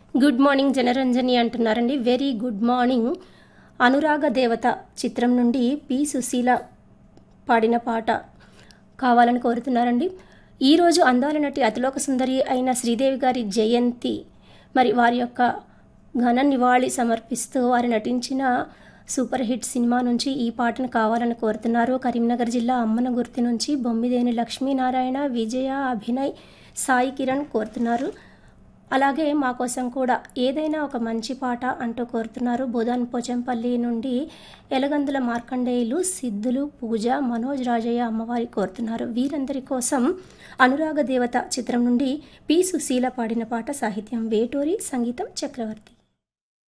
good morning Janaranjani అంటున్నారండి very good morning అనురాగ దేవత చిత్రం నుండి పి సుశీల పాడిన పాట కావాలని కోరుతున్నారండి ఈరోజు అందాల నటి అతిలోక సుందరి అయిన శ్రీదేవి గారి జయంతి మరి వారి యొక్క ఘన నివాళి సమర్పిస్తూ వారు నటించిన సూపర్ హిట్ సినిమా నుంచి ఈ పాటను కావాలని కోరుతున్నారు కరీంనగర్ జిల్లా అమ్మన గుర్తి నుంచి బొమ్మిదేని లక్ష్మీనారాయణ విజయ అభినయ్ సాయి కిరణ్ కోరుతున్నారు అలాగే మా కోసం కూడా ఏదైనా ఒక మంచి పాట అంటూ కోరుతున్నారు బోధాన్ పోచంపల్లి నుండి ఎలగందుల మార్కండేయులు సిద్ధులు పూజ మనోజ్ రాజయ్య అమ్మవారి కోరుతున్నారు వీరందరి కోసం అనురాగ దేవత చిత్రం నుండి పి సుశీల పాడిన పాట సాహిత్యం వేటూరి సంగీతం చక్రవర్తి